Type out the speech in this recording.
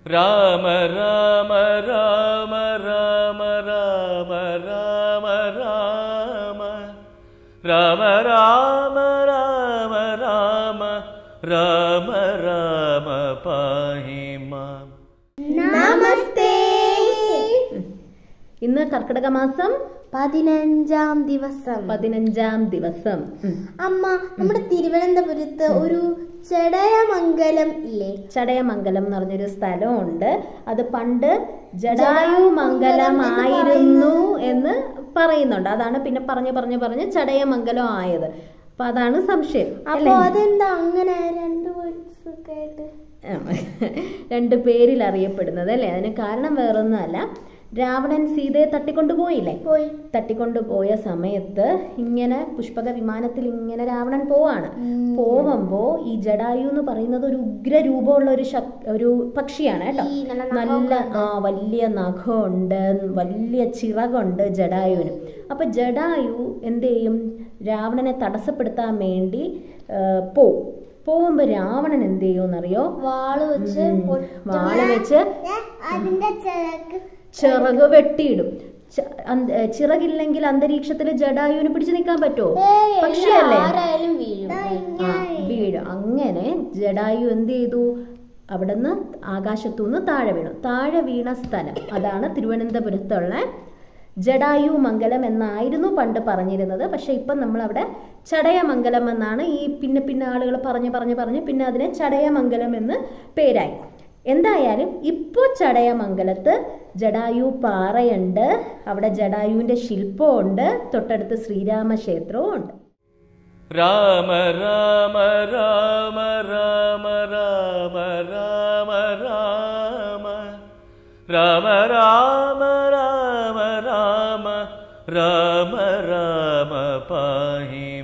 രാമ രാമ രാമ രാമ രാമ രാമ രാമ രാമ രാമ രാമ രാമ രാമ രാമ പാഹി മാം നമസ്തേ ഇന്ന് കർക്കിടക മാസം പതിനഞ്ചാം ദിവസം പതിനഞ്ചാം ദിവസം ഉം. അമ്മ നമ്മുടെ തിരുവനന്തപുരത്ത് ഒരു ചടയമംഗലം ഇല്ലേ ചടയമംഗലം എന്ന് പറഞ്ഞൊരു സ്ഥലമുണ്ട് അത് പണ്ട് ജടായുമംഗലമായിരുന്നു എന്ന് പറയുന്നുണ്ട് അതാണ് പിന്നെ പറഞ്ഞു പറഞ്ഞു പറഞ്ഞ് ചടയമംഗലം ആയത് അപ്പൊ അതാണ് സംശയം അപ്പൊ അല്ലേ? അതെന്താ അങ്ങനെ രണ്ടു words ഒക്കെ ആയിട്ട് ആ, രണ്ട് പേരിൽ അറിയപ്പെടുന്നത് അല്ലേ അതിന് കാരണം വേറൊന്നുമല്ല രാവണൻ സീതയെ തട്ടിക്കൊണ്ടുപോയില്ലേ പോയി തട്ടിക്കൊണ്ടുപോയ സമയത്ത് ഇങ്ങനെ പുഷ്പക വിമാനത്തിൽ ഇങ്ങനെ രാവണൻ പോവാണ് പോവുമ്പോ ഈ ജഡായു എന്ന് പറയുന്നത് ഒരു ഉഗ്ര രൂപമുള്ള ഒരു ശക്- ഒരു പക്ഷിയാണ് കേട്ടോ ഈ നല്ല നല്ല ആ വലിയ നഖമുണ്ട് വലിയ ചിറകുണ്ട് ജഡായുവിന് അപ്പൊ ജഡായു എന്ത് ചെയ്യും രാവണനെ തടസ്സപ്പെടുത്താൻ വേണ്ടി ആ, പോവും പോകുമ്പോ രാവണൻ എന്ത് ചെയ്യുമെന്നറിയോ വാള് വെച്ച് ഉം, വാള് വെച്ച് അതിന്റെ ചിറക് ചിറക് വെട്ടിയിടും ച- അന്ത- ഏ, ചിറകില്ലെങ്കിൽ അന്തരീക്ഷത്തിൽ ജഡായുവിന് പിടിച്ചു നിൽക്കാൻ പറ്റുമോ പക്ഷിയല്ലേ ആരായാലും വീഴും ആ വീഴും അങ്ങനെ ജഡായു എന്ത് ചെയ്തു അവിടുന്ന് ആകാശത്തുനിന്ന് താഴെ വീണു താഴെ വീണ സ്ഥലം അതാണ് തിരുവനന്തപുരത്തുള്ള ജഡായു മംഗലം എന്നായിരുന്നു പണ്ട് പറഞ്ഞിരുന്നത് പക്ഷെ ഇപ്പം നമ്മൾ അവിടെ ചടയമംഗലം എന്നാണ് ഈ പിന്നെ പിന്നെ ആളുകൾ പറഞ്ഞ് പറഞ്ഞ് പറഞ്ഞ് പിന്നെ അതിനെ ചടയമംഗലം എന്ന് പേരായി എന്തായാലും ഇപ്പോൾ ചടയമംഗലത്ത് ജഡായു പാറയുണ്ട് അവിടെ ജഡായുവിൻ്റെ ശില്പമുണ്ട് തൊട്ടടുത്ത് ശ്രീരാമ ക്ഷേത്രവും ഉണ്ട് രാമ രാമ രാമ രാമ രാമ രാമ രാമ രാമ രാമ രാമ രാമ രാമ രാമ പാഹി